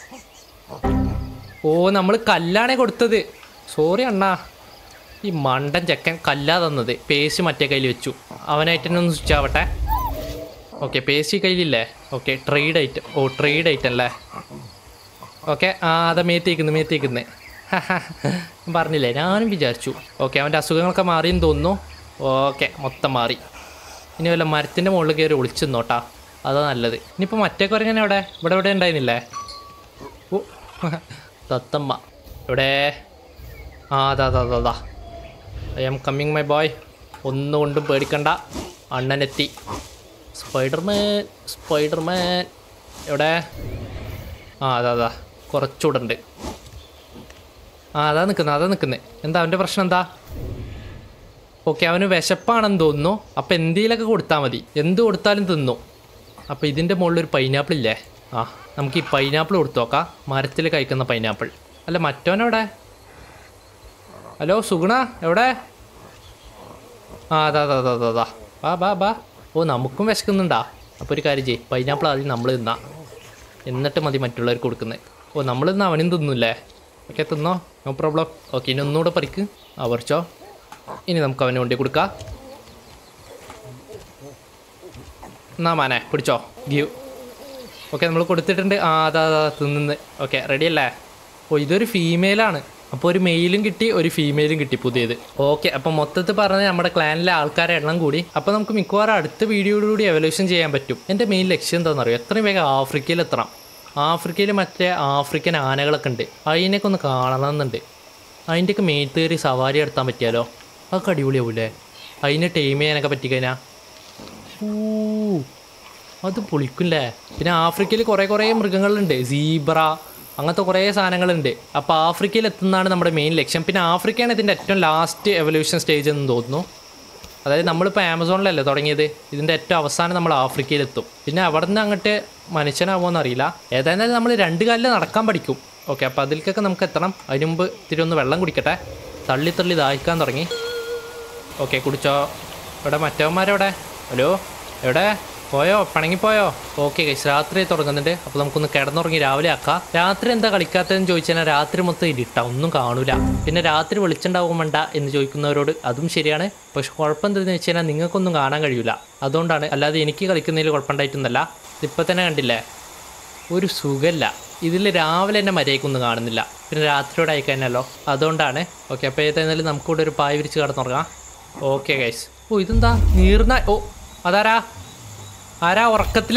ഓ നമ്മൾ കല്ലാണേ കൊടുത്തത് സോറി അണ്ണാ ഈ മണ്ടൻ ചെക്കൻ കല്ലാ തന്നത് പേസ്റ്റ് മറ്റേ കയ്യിൽ വെച്ചു അവനായിട്ട് തന്നെ ഒന്ന് സ്വിച്ച് ആവട്ടെ ഓക്കെ പേസ്റ്റ് ഈ കയ്യിലില്ലേ ഓക്കെ ട്രേഡ് ഐറ്റം ഓ ട്രേഡ് ഐറ്റം അല്ലേ ഓക്കെ ആ അതാ മേത്തേക്കുന്നു മേത്തേക്കുന്നു പറഞ്ഞില്ലേ ഞാനും വിചാരിച്ചു ഓക്കെ അവൻ്റെ അസുഖങ്ങളൊക്കെ മാറിയെന്ന് തോന്നുന്നു ഓക്കെ മൊത്തം മാറി ഇനി വല്ല മരത്തിൻ്റെ മുകളിൽ കയറി ഒളിച്ചു നോട്ടാ അതാ നല്ലത് ഇനിയിപ്പോൾ മറ്റേ കുരങ്ങനെ എവിടെ ഇവിടെ ഇവിടെ ഉണ്ടായിരുന്നില്ലേ ഓ തത്തമ്മ ഇവിടെ ആ അതാ അതാ അതാ അതാ I am coming my boy ഒന്നുകൊണ്ടും പേടിക്കണ്ട അണ്ണനെത്തി സ്പൈഡർമാൻ സ്പൈഡർമാൻ എവിടെ ആ അതാ അതാ കുറച്ചുകൂടെ ഉണ്ട് ആ അതാ നിൽക്കുന്നത് അതാ നിൽക്കുന്നത് എന്താ അവൻ്റെ പ്രശ്നം എന്താ ഓക്കെ അവന് വിശപ്പാണെന്ന് തോന്നുന്നു അപ്പം എന്തെങ്കിലുമൊക്കെ കൊടുത്താൽ മതി എന്ത് കൊടുത്താലും തിന്നു അപ്പോൾ ഇതിൻ്റെ മുകളിൽ ഒരു പൈനാപ്പിൾ ഇല്ലേ ആ നമുക്ക് ഈ പൈനാപ്പിൾ കൊടുത്തു നോക്കാം മരത്തിൽ കഴിക്കുന്ന പൈനാപ്പിൾ അല്ല മറ്റോനെവിടെ ഹലോ സുഗുണ എവിടെ ആ അതാ അതാ അതാ അതാ അതാ ബാ ബാ ബാ ഓ നമുക്കും വിശക്കുന്നുണ്ടാ അപ്പോൾ ഒരു കാര്യം ചെയ്യ് പൈനാപ്പിൾ ആദ്യം നമ്മൾ തിന്നാ എന്നിട്ട് മതി മറ്റുള്ളവർക്ക് കൊടുക്കുന്നത് ഓ നമ്മൾ തിന്നാ അവനും തിന്നില്ലേ ഓക്കെ തിന്നോ നോ പ്രോബ്ലം ഓക്കെ ഇനി ഒന്നുകൂടെ പറിക്ക് ആ പറിച്ചോ ഇനി നമുക്ക് അവന് കൊണ്ടേ കൊടുക്കാം എന്നാ മാനെ പിടിച്ചോ ഗീവ് ഓക്കെ നമ്മൾ കൊടുത്തിട്ടുണ്ട് ആ അതാ അതാ തിന്നുന്നത് ഓക്കെ റെഡി അല്ലേ ഓ ഇതൊരു ഫീമെയിലാണ് അപ്പോൾ ഒരു മെയിലും കിട്ടി ഒരു ഫീമെയിലും കിട്ടി പുതിയത് ഓക്കെ അപ്പോൾ മൊത്തത്തിൽ പറഞ്ഞ് നമ്മുടെ ക്ലാനിലെ ആൾക്കാരെ എണ്ണം കൂടി അപ്പോൾ നമുക്ക് മിക്കവാറും അടുത്ത വീഡിയോയിലൂടെ എവല്യൂഷൻ ചെയ്യാൻ പറ്റും എൻ്റെ മെയിൻ ലക്ഷ്യം എന്താണെന്ന് അറിയോ എത്രയും വേഗം ആഫ്രിക്കയിൽ എത്തണം ആഫ്രിക്കയിൽ മറ്റേ ആഫ്രിക്കൻ ആനകളൊക്കെ ഉണ്ട് അതിനൊക്കെ ഒന്ന് കാണണമെന്നുണ്ട് അതിൻ്റെയൊക്കെ മേത്ത് കയറി സവാരി നടത്താൻ പറ്റിയാലോ അതൊക്കെ അടിപൊളിയാവൂലേ അതിനെ ടൈം ചെയ്യാനൊക്കെ പറ്റിക്കഴിഞ്ഞാൽ ഊ അത് പൊളിക്കില്ലേ പിന്നെ ആഫ്രിക്കയിൽ കുറേ കുറേ മൃഗങ്ങളുണ്ട് സീബ്ര അങ്ങനത്തെ കുറേ സാധനങ്ങളുണ്ട് അപ്പോൾ ആഫ്രിക്കയിൽ എത്തുന്നതാണ് നമ്മുടെ മെയിൻ ലക്ഷ്യം പിന്നെ ആഫ്രിക്കയാണ് ഇതിൻ്റെ ഏറ്റവും ലാസ്റ്റ് എവല്യൂഷൻ സ്റ്റേജ് എന്ന് തോന്നുന്നു അതായത് നമ്മളിപ്പോൾ ആമസോണിലല്ലേ തുടങ്ങിയത് ഇതിൻ്റെ ഏറ്റവും അവസാനം നമ്മൾ ആഫ്രിക്കയിലെത്തും പിന്നെ അവിടെ നിന്ന് അങ്ങോട്ട് മനുഷ്യനാവുമോയെന്ന് അറിയില്ല ഏതായാലും നമ്മൾ രണ്ട് കാലിൽ നടക്കാൻ പഠിക്കും ഓക്കെ അപ്പോൾ അതിലേക്കൊക്കെ നമുക്ക് എത്തണം അതിന് മുമ്പ് ഇത്തിരി ഒന്ന് വെള്ളം കുടിക്കട്ടെ തള്ളി തള്ളി ദാഹിക്കാൻ തുടങ്ങി ഓക്കെ കുടിച്ചോ ഇവിടെ മറ്റവന്മാരെവിടെ ഹലോ എവിടെ പോയോ പിണങ്ങിപ്പോയോ ഓക്കെ ഗൈസ് രാത്രി തുടങ്ങുന്നുണ്ട് അപ്പോൾ നമുക്കൊന്ന് കിടന്നുറങ്ങി രാവിലെ ആക്കാം രാത്രി എന്താ കളിക്കാത്തതെന്ന് ചോദിച്ചാൽ രാത്രി മൊത്തം ഇരുട്ടാ ഒന്നും കാണൂല പിന്നെ രാത്രി വെളിച്ചുണ്ടാവും വേണ്ട എന്ന് ചോദിക്കുന്നവരോട് അതും ശരിയാണ് പക്ഷെ കുഴപ്പം എന്താണെന്ന് വെച്ച് കഴിഞ്ഞാൽ നിങ്ങൾക്കൊന്നും കാണാൻ കഴിയൂല അതുകൊണ്ടാണ് അല്ലാതെ എനിക്ക് കളിക്കുന്നതിൽ കുഴപ്പമുണ്ടായിട്ടൊന്നല്ല ഇതിപ്പോൾ തന്നെ കണ്ടില്ലേ ഒരു സുഖമില്ല ഇതിൽ രാവിലെ തന്നെ മര്യാദക്കൊന്നും കാണുന്നില്ല പിന്നെ രാത്രിയോടെ അയക്കാനല്ലോ അതുകൊണ്ടാണ് ഓക്കെ അപ്പോൾ ഏതായാലും നമുക്കിവിടെ ഒരു പായ വിരിച്ച് കിടന്നുറങ്ങാം ഓക്കെ ഗൈസ് ഓ ഇതെന്താ നീർന്ന ഓ അതാരാ ആരാ ഉറക്കത്തിൽ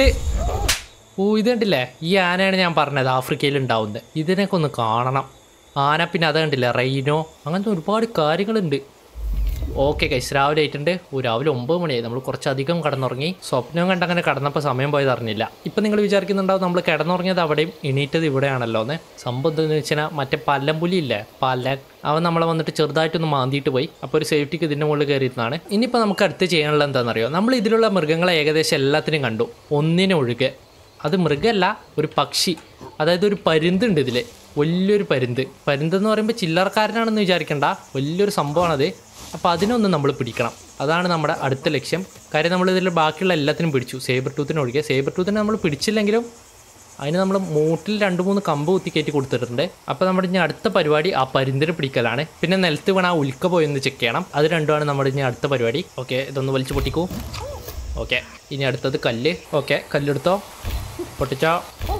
ഓ ഇത് കണ്ടില്ലേ ഈ ആനയാണ് ഞാൻ പറഞ്ഞത് ആഫ്രിക്കയിൽ ഉണ്ടാവുന്നത് ഇതിനൊക്കെ ഒന്ന് കാണണം ആന പിന്നെ അത് കണ്ടില്ലേ റെയിനോ അങ്ങനത്തെ ഒരുപാട് കാര്യങ്ങളുണ്ട് ഓക്കെ കൈസ് രാവിലെ ആയിട്ടുണ്ട് ഓ രാവിലെ ഒമ്പത് മണിയായി നമ്മൾ കുറച്ചധികം കടന്നുറങ്ങി സ്വപ്നം കണ്ട് അങ്ങനെ കടന്നപ്പോൾ സമയം പോയത് അറിഞ്ഞില്ല ഇപ്പം നിങ്ങൾ വിചാരിക്കുന്നുണ്ടാവും നമ്മൾ കിടന്നുറങ്ങിയത് അവിടെയും എണീറ്റത് ഇവിടെയാണല്ലോ എന്ന് സംഭവം എന്താണെന്ന് വെച്ചാൽ മറ്റേ പല്ലമ്പുലി ഇല്ലേ പല്ലൻ അവൻ നമ്മളെ വന്നിട്ട് ചെറുതായിട്ടൊന്ന് മാന്തിയിട്ട് പോയി അപ്പോൾ ഒരു സേഫ്റ്റിക്ക് ഇതിൻ്റെ മുകളിൽ കയറിയിരുന്നാണ് ഇനിയിപ്പോൾ നമുക്ക് അടുത്ത് ചെയ്യാനുള്ളത് എന്താണെന്നറിയോ നമ്മൾ ഇതിലുള്ള മൃഗങ്ങളെ ഏകദേശം എല്ലാത്തിനും കണ്ടു ഒന്നിനെ ഒഴികെ അത് മൃഗമല്ല ഒരു പക്ഷി അതായത് ഒരു പരുന്തുണ്ട് ഇതിൽ വലിയൊരു പരുന്ത് പരുന്ത് എന്ന് പറയുമ്പോൾ ചില്ലറക്കാരനാണെന്ന് വിചാരിക്കണ്ട വലിയൊരു സംഭവമാണത് അപ്പോൾ അതിനൊന്ന് നമ്മൾ പിടിക്കണം അതാണ് നമ്മുടെ അടുത്ത ലക്ഷ്യം കാര്യം നമ്മൾ ഇതിൽ ബാക്കിയുള്ള എല്ലാത്തിനും പിടിച്ചു സേബർ ടൂത്തിനെ ഒഴികെ സേബർ ടൂത്തിനെ നമ്മൾ പിടിച്ചില്ലെങ്കിലും അതിന് നമ്മൾ മൂട്ടിൽ രണ്ട് മൂന്ന് കമ്പ് കുത്തിക്കയറ്റി കൊടുത്തിട്ടുണ്ട് അപ്പോൾ നമ്മുടെ ഇനി അടുത്ത പരിപാടി ആ പരുന്തിനെ പിടിക്കലാണ് പിന്നെ നിലത്ത് വീണ ആ ഉൽക്ക പോയെന്ന് ചെക്ക് ചെയ്യണം അത് രണ്ടുമാണ് നമ്മുടെ ഇനി അടുത്ത പരിപാടി ഓക്കെ ഇതൊന്ന് വലിച്ചു പൊട്ടിക്കൂ ഓക്കെ ഇനി അടുത്തത് കല്ല് ഓക്കെ കല്ലെടുത്തോ പൊട്ടിച്ചോ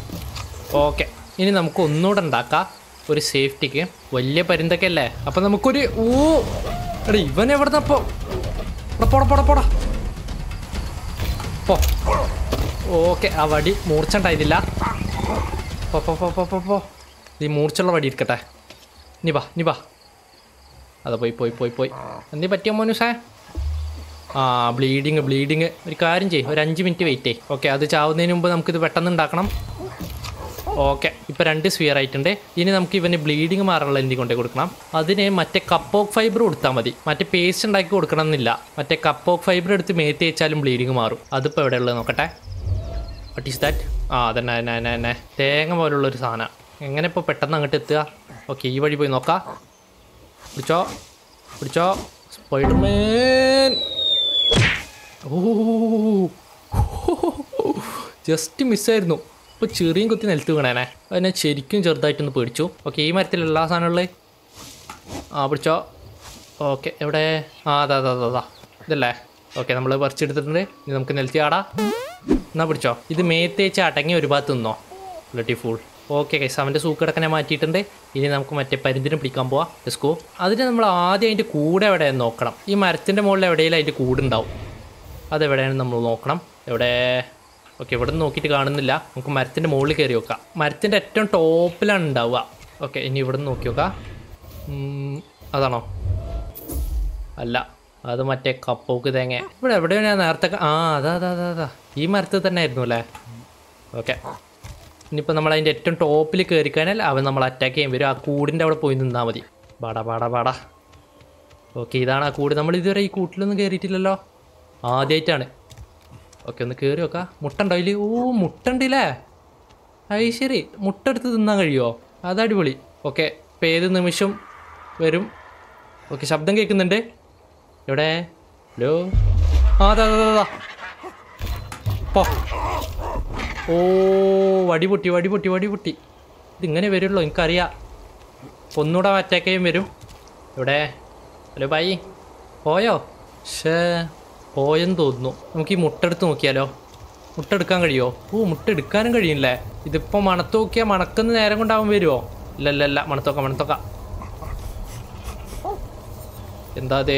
ഓക്കെ ഇനി നമുക്ക് ഒന്നുകൂടെ ഉണ്ടാക്കാം ഒരു സേഫ്റ്റിക്ക് വലിയ പരുന്തൊക്കെ അല്ലേ അപ്പം നമുക്കൊരു ഊ എടാ ഇവൻ എവിടുന്നപ്പോ പോടാ പോടാ പോടാ പോ ഓക്കെ ആ വടി മൂർച്ച ഉണ്ടായിരുന്നില്ല പോ പോ പോ പോ പോ പോ ഈ മൂർച്ചുള്ള വടി എടുക്കട്ടെ നീ വാ നീ വാ അതാ പോയി പോയി പോയി പോയി എന്തീ പറ്റിയോ മോനുസേ ആ ബ്ലീഡിങ് ബ്ലീഡിങ് ഒരു കാര്യം ചെയ്യും ഒരു അഞ്ച് മിനിറ്റ് വെയിറ്റ് ചെയ്യും ഓക്കെ അത് ചാവുന്നതിന് മുമ്പ് നമുക്കിത് പെട്ടെന്ന് ഉണ്ടാക്കണം ഓക്കെ ഇപ്പം രണ്ട് സ്ഫിയർ ആയിട്ടുണ്ട് ഇനി നമുക്ക് ഇവന് ബ്ലീഡിങ് മാറാനുള്ള എന്തി കൊണ്ടേ കൊടുക്കണം അതിന് മറ്റേ കപ്പോക്ക് ഫൈബർ കൊടുത്താൽ മതി മറ്റേ പേസ്റ്റ് ഉണ്ടാക്കി കൊടുക്കണം എന്നില്ല മറ്റേ കപ്പോക്ക് ഫൈബർ എടുത്ത് മേത്തി വെച്ചാലും ബ്ലീഡിങ് മാറും അതിപ്പോൾ എവിടെയുള്ളത് നോക്കട്ടെ വട്ട് ഈസ് ദാറ്റ് ആ അതന്നെ തന്നെ തന്നെ തന്നെ തേങ്ങ പോലുള്ളൊരു സാധനം എങ്ങനെ ഇപ്പോൾ പെട്ടെന്ന് അങ്ങോട്ട് എത്തുക ഓക്കെ ഈ വഴി പോയി നോക്കാം പിടിച്ചോ പിടിച്ചോ സ്പൈഡർമാൻ ഓ ജസ്റ്റ് മിസ്സായിരുന്നു ഇപ്പോൾ ചെറിയും കുത്തി നിലത്ത് വീണേനെ അതിനെ ശരിക്കും ചെറുതായിട്ടൊന്ന് പേടിച്ചു ഓക്കെ ഈ മരത്തിൽ എല്ലാ സാധനമുള്ളത് ആ പിടിച്ചോ ഓക്കെ എവിടെ ആ അതാ അതാ അതാ, അതാ ഇതല്ലേ ഓക്കെ നമ്മൾ പറിച്ചെടുത്തിട്ടുണ്ട് ഇനി നമുക്ക് നിലത്തി ആടാ എന്നാ പിടിച്ചോ ഇത് മേത്തേച്ച് അടങ്ങി ഒരു ഭാഗത്ത് നിന്നോ ബ്ലഡി ഫുൾ ഓക്കെ കൈസ് അവൻ്റെ സൂക്കിടക്കനെ മാറ്റിയിട്ടുണ്ട് ഇനി നമുക്ക് മറ്റേ പരിന്തിനെ പിടിക്കാൻ പോവാം ലെസ്കോ അതിന് നമ്മൾ ആദ്യം അതിൻ്റെ കൂടെ എവിടെയെന്ന് നോക്കണം ഈ മരത്തിൻ്റെ മുകളിൽ എവിടെയെങ്കിലും അതിൻ്റെ കൂടുണ്ടാവും അതെവിടെയാണെന്ന് നമ്മൾ നോക്കണം എവിടെ ഓക്കെ ഇവിടെ നിന്ന് നോക്കിയിട്ട് കാണുന്നില്ല നമുക്ക് മരത്തിൻ്റെ മുകളിൽ കയറി നോക്കാം മരത്തിൻ്റെ ഏറ്റവും ടോപ്പിലാണ് ഉണ്ടാവുക ഓക്കെ ഇനി ഇവിടെ നിന്ന് നോക്കി നോക്കാം ഉം, അതാണോ അല്ല അത് മറ്റേ കപ്പോക്ക് തേങ്ങ ഇവിടെ എവിടെയാണ് ഞാൻ നേരത്തെ ക- ആ അതാ അതാ അതാ അതാ ഈ മരത്തിൽ തന്നെ ആയിരുന്നു അല്ലേ ഓക്കെ ഇനിയിപ്പോൾ നമ്മൾ അതിൻ്റെ ഏറ്റവും ടോപ്പിൽ കയറി കഴിഞ്ഞാൽ അവൻ നമ്മൾ അറ്റാക്ക് ചെയ്യാൻ വരും ആ കൂടിൻ്റെ അവിടെ പോയി നിന്നാൽ മതി പാടാ പാടാ പാടാ ഓക്കെ ഇതാണ് ആ കൂട് നമ്മൾ ഇതുവരെ ഈ കൂട്ടിലൊന്നും കയറിയിട്ടില്ലല്ലോ ആദ്യമായിട്ടാണ് ഓക്കെ ഒന്ന് കയറി നോക്കാം മുട്ട ഉണ്ടോ അതിൽ ഓ മുട്ട ഉണ്ടല്ലേ അത് ശരി മുട്ട എടുത്ത് തിന്നാൻ കഴിയുമോ അത് അടിപൊളി ഓക്കെ ഇപ്പം ഏത് നിമിഷം വരും ഓക്കെ ശബ്ദം കേൾക്കുന്നുണ്ട് എവിടെ ഹലോ ആ അതാ അതാ അതാ പോ ഓ വടി പൊട്ടി വടി പൊട്ടി വടി പൊട്ടി ഇതിങ്ങനെ വരുള്ളൂ എനിക്കറിയാം ഒന്നുകൂടെ അറ്റാക്ക് ചെയ്യാൻ വരും എവിടെ ഹലോ ബൈ പോയോ ഷേ പോയെന്ന് തോന്നുന്നു നമുക്ക് ഈ മുട്ട എടുത്ത് നോക്കിയാലോ മുട്ട എടുക്കാൻ കഴിയുമോ ഓ മുട്ട എടുക്കാനും കഴിയില്ലേ ഇതിപ്പോൾ മണത്ത് നോക്കിയാൽ മണക്കുന്ന നേരം കൊണ്ടാവാൻ വരുമോ ഇല്ല ഇല്ല ഇല്ല മണത്തോക്കാം മണത്തോക്കാം എന്താ അതേ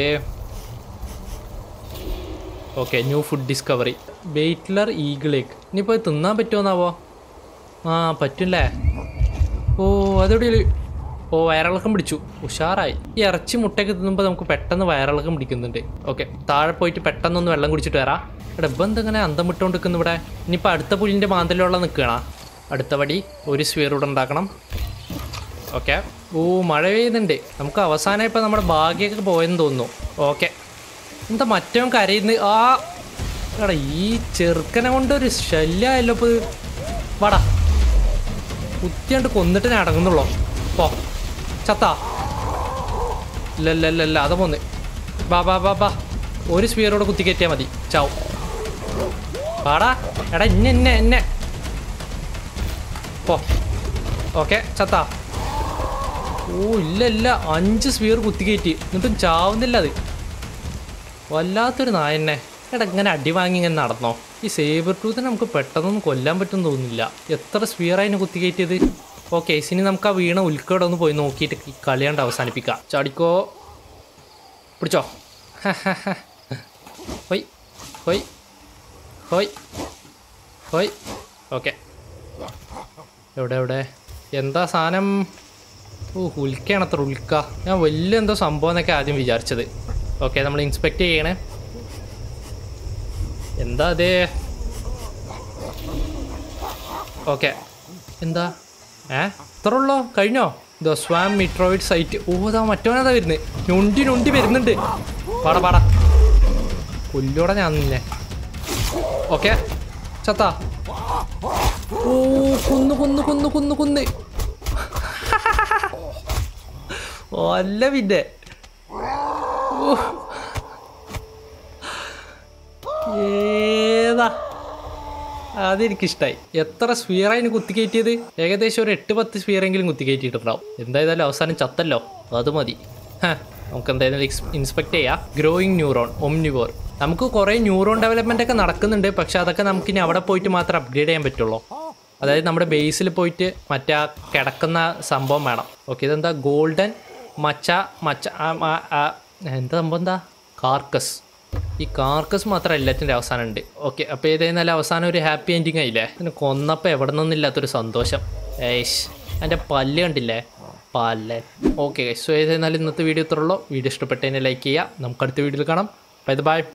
ഓക്കെ ന്യൂ ഫുഡ് ഡിസ്കവറി വെയിറ്റ്ലർ ഈഗിളേക്ക് ഇനിയിപ്പോൾ ഇത് തിന്നാൻ പറ്റുമോന്നാവോ ആ പറ്റില്ലേ ഓ അതെവിടെ ഓ വയറിളക്കം പിടിച്ചു ഉഷാറായി ഈ ഇറച്ചി മുട്ടയൊക്കെ തിന്നുമ്പോൾ നമുക്ക് പെട്ടെന്ന് വയറിളക്കം പിടിക്കുന്നുണ്ട് ഓക്കെ താഴെ പോയിട്ട് പെട്ടെന്നൊന്ന് വെള്ളം കുടിച്ചിട്ട് വരാം ഇവിടെ ഇപ്പം എന്തെങ്ങനെ അന്തം വിട്ടുകൊണ്ട് നിൽക്കുന്നു ഇവിടെ ഇനിയിപ്പോൾ അടുത്ത പുല്ലിൻ്റെ മാന്തലുള്ള നിൽക്കുകയാണ് അടുത്ത വടി ഒരു സ്ഫിയർ ഇവിടെ ഉണ്ടാക്കണം ഓക്കെ ഓ മഴ പെയ്യുന്നുണ്ട് നമുക്ക് അവസാനം ഇപ്പം നമ്മുടെ ഭാഗ്യമൊക്കെ പോയെന്ന് തോന്നുന്നു ഓക്കെ എന്താ മറ്റവൻ കരയുന്നത് ആ എടാ ഈ ചെറുക്കനെ കൊണ്ടൊരു ശല്യമായല്ലോ ഇപ്പോൾ ഇത്. വാടാ കുത്തിയാണ്ട് കൊന്നിട്ട് ഞാൻ അടങ്ങുന്നുള്ളൂ പോ ചത്താ ഇല്ല ഇല്ല ഇല്ല ഇല്ല അത് പോന്ന് ബാ ബാ ബാ ബാ ഒരു സ്പിയറോട് കുത്തി കയറ്റിയാൽ മതി ചാവും പാടാ എടാ ഇന്നെ എന്നെ എന്നെ പോ ഓക്കെ ചത്താ ഓ ഇല്ല ഇല്ല അഞ്ച് സ്പിയർ കുത്തി കയറ്റി എന്നിട്ടും ചാവുന്നില്ല അത് വല്ലാത്തൊരു നായന്നെ എടാ ഇങ്ങനെ അടി വാങ്ങി ഇങ്ങനെ നടന്നോ ഈ സേബർ ടൂത്തിനെ നമുക്ക് പെട്ടെന്നൊന്നും കൊല്ലാൻ പറ്റും തോന്നുന്നില്ല എത്ര സ്പിയർ അതിന് കുത്തി കയറ്റിയത് ഓക്കെ ഇനി നമുക്ക് ആ വീണ ഉൽക്കട ഒന്ന് പോയി നോക്കിയിട്ട് ഈ കളിയാണ്ട് അവസാനിപ്പിക്കാം ചാടിക്കോ പിടിച്ചോ ഹൊയ് ഹൊയ് ഹൊയ് ഹൊയ് ഓക്കെ എവിടെ എവിടെ എന്താ സാധനം ഓ ഉൽക്കയാണ് അത്ര ഉൽക്ക ഞാൻ വലിയ എന്തോ സംഭവം എന്നൊക്കെ ആദ്യം വിചാരിച്ചത് ഓക്കെ നമ്മൾ ഇൻസ്പെക്ട് ചെയ്യണേ എന്താ അതേ ഓക്കെ എന്താ ഏ ഇത്ര ഉള്ളോ കഴിഞ്ഞോ ദ സ്വാം മിട്രോയിഡ് സൈറ്റ് ഓ ഇതാ മറ്റവനതാ വരുന്നത് നൊണ്ടി നൊണ്ടി വരുന്നുണ്ട് പാടാ പാടാ കൊല്ലോടെ ഞാൻ നിന്നെ ഓക്കെ ചത്താ ഓ കൊന്നു കൊന്നു കൊന്നു കൊന്നു കൊന്ന് ഓ അല്ല പിന്നെ ഓ. ഏതാ അതെനിക്കിഷ്ടായി എത്ര സ്ഫിയറായിന് കുത്തിക്കയറ്റിയത് ഏകദേശം ഒരു എട്ട് പത്ത് സ്ഫിയറെങ്കിലും കുത്തിക്കയറ്റിയിട്ടുണ്ടാവും എന്തായാലും അവസാനം ചത്തല്ലോ അത് മതി ഹ, നമുക്ക് എന്തായാലും ഇൻസ്പെക്ട് ചെയ്യാം ഗ്രോയിങ് ന്യൂറോൺ ഒംനിവോർ നമുക്ക് കുറേ ന്യൂറോൺ ഡെവലപ്മെൻ്റ് ഒക്കെ നടക്കുന്നുണ്ട് പക്ഷെ അതൊക്കെ നമുക്ക് ഇനി അവിടെ പോയിട്ട് മാത്രം അപ്ഗ്രേഡ് ചെയ്യാൻ പറ്റുള്ളൂ അതായത് നമ്മുടെ ബേസിൽ പോയിട്ട് മറ്റേ ആ കിടക്കുന്ന സംഭവം വേണം ഓക്കെ ഇതെന്താ ഗോൾഡൻ മച്ച മച്ച ആ, ആ, ആ, എന്താ സംഭവം എന്താ കാർക്കസ് ഈ കാർക്കസ് മാത്രം എല്ലാത്തിൻ്റെ അവസാനം ഉണ്ട് ഓക്കെ അപ്പോൾ ഏതായിരുന്നാലും അവസാനം ഒരു ഹാപ്പി എൻഡിങ് ആയില്ലേ പിന്നെ കൊന്നപ്പോൾ എവിടെ നിന്നില്ലാത്തൊരു സന്തോഷം ഏഷ് എൻ്റെ പല്ല് കണ്ടില്ലേ പല്ല് ഓക്കെ സോ ഏതായിരുന്നാലും ഇന്നത്തെ വീഡിയോ ഇത്രയുള്ളൂ വീഡിയോ ഇഷ്ടപ്പെട്ടതിനെ ലൈക്ക് ചെയ്യുക നമുക്ക് അടുത്ത വീഡിയോയിൽ കാണാം ബൈ ബൈ